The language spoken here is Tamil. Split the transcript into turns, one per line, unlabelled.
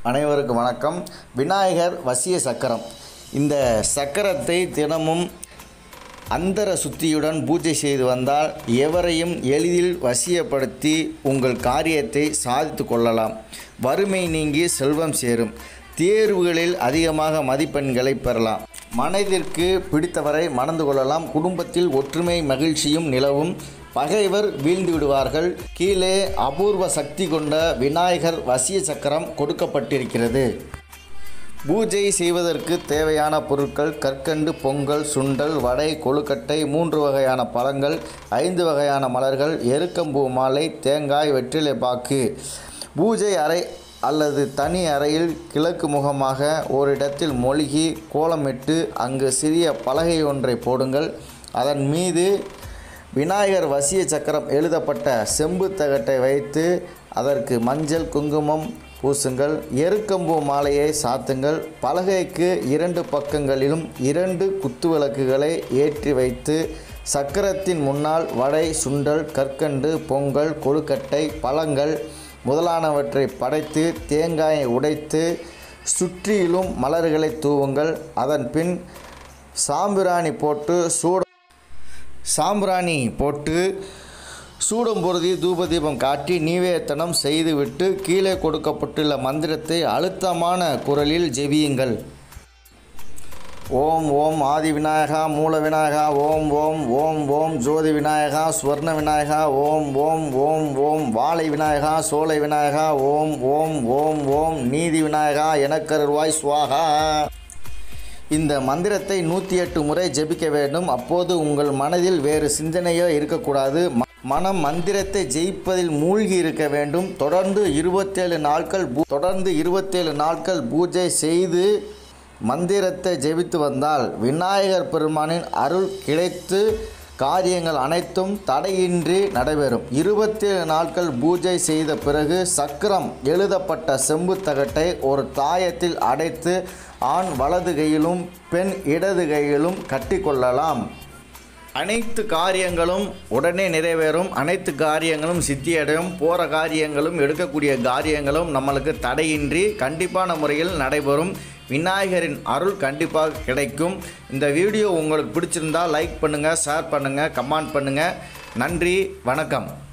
அனைவருக்கும் வணக்கம் விநாயகர் வசிய சக்கரம் இந்த சக்கரத்தை தினமும் அந்தர சுத்தியுடன் பூஜை செய்து வந்தால் எவரையும் எளிதில் வசியப்படுத்தி உங்கள் காரியத்தை சாதித்து கொள்ளலாம் வறுமை நீங்கி செல்வம் சேரும் தேர்வுகளில் அதிகமாக மதிப்பெண்களை பெறலாம் மனதிற்கு பிடித்தவரை மணந்து கொள்ளலாம் குடும்பத்தில் ஒற்றுமை மகிழ்ச்சியும் நிலவும் பகைவர் வீழ்ந்து விடுவார்கள் கீழே அபூர்வ சக்தி கொண்ட விநாயகர் வசிய சக்கரம் கொடுக்கப்பட்டிருக்கிறது பூஜை செய்வதற்கு தேவையான பொருட்கள் கற்கண்டு பொங்கல் சுண்டல் வடை கொழுக்கட்டை மூன்று வகையான பழங்கள் ஐந்து வகையான மலர்கள் எருக்கம்பூ மாலை தேங்காய் வெற்றிலை பாக்கு பூஜை அறை அல்லது தனி அறையில் கிழக்கு முகமாக ஓரிடத்தில் மொழிகி கோலமிட்டு அங்கு சிறிய பலகை ஒன்றை போடுங்கள் அதன் மீது விநாயகர் வசிய சக்கரம் எழுதப்பட்ட செம்பு தகட்டை வைத்து அதற்கு மஞ்சள் குங்குமம் பூசுங்கள் எருக்கம்பூ மாலையை சாத்துங்கள் பலகைக்கு இரண்டு பக்கங்களிலும் இரண்டு குத்துவிளக்குகளை ஏற்றி வைத்து சக்கரத்தின் முன்னால் வடை சுண்டல் கற்கண்டு பொங்கல் கொழுக்கட்டை பழங்கள் முதலானவற்றை படைத்து தேங்காயை உடைத்து சுற்றிலும் மலர்களை தூவுங்கள் அதன் பின் சாம்பிராணி போட்டு சூட சாம்பிராணி போட்டு சூடம் பொருதி தூபதீபம் காட்டி நீவேத்தனம் செய்துவிட்டு கீழே கொடுக்கப்பட்டுள்ள மந்திரத்தை அழுத்தமான குரலில் ஜெபியுங்கள் ஓம் ஓம் ஆதி விநாயகா மூல விநாயகா ஓம் ஓம் ஓம் ஓம் ஜோதி விநாயகா ஸ்வர்ண விநாயகா ஓம் ஓம் ஓம் ஓம் வாழை விநாயகா சோலை விநாயகா ஓம் ஓம் ஓம் ஓம் நீதி விநாயகா எனக்கருவாய் சுவாகா இந்த மந்திரத்தை நூற்றி எட்டு முறை ஜெபிக்க வேண்டும் அப்போது உங்கள் மனதில் வேறு சிந்தனையோ இருக்கக்கூடாது ம- மனம் மந்திரத்தை ஜெயிப்பதில் மூழ்கி இருக்க வேண்டும் தொடர்ந்து இருபத்தேழு நாட்கள் பூ- தொடர்ந்து இருபத்தேழு நாட்கள் பூஜை செய்து மந்திரத்தை ஜெபித்து வந்தால் விநாயகர் பெருமானின் அருள் கிடைத்து காரியங்கள் அனைத்தும் தடையின்றி நடைபெறும் இருபத்தேழு நாட்கள் பூஜை செய்த பிறகு சக்கரம் எழுதப்பட்ட செம்பு தகட்டை ஒரு தாயத்தில் அடைத்து ஆண் வலது கையிலும் பெண் இடது கையிலும் கட்டிக்கொள்ளலாம் அனைத்து காரியங்களும் உடனே நிறைவேறும் அனைத்து காரியங்களும் சித்தியடையும் போகிற காரியங்களும் எடுக்கக்கூடிய காரியங்களும் நம்மளுக்கு தடையின்றி கண்டிப்பான முறையில் நடைபெறும் விநாயகரின் அருள் கண்டிப்பாக கிடைக்கும் இந்த வீடியோ உங்களுக்கு பிடிச்சிருந்தா லைக் பண்ணுங்கள் ஷேர் பண்ணுங்கள் கமெண்ட் பண்ணுங்கள் நன்றி வணக்கம்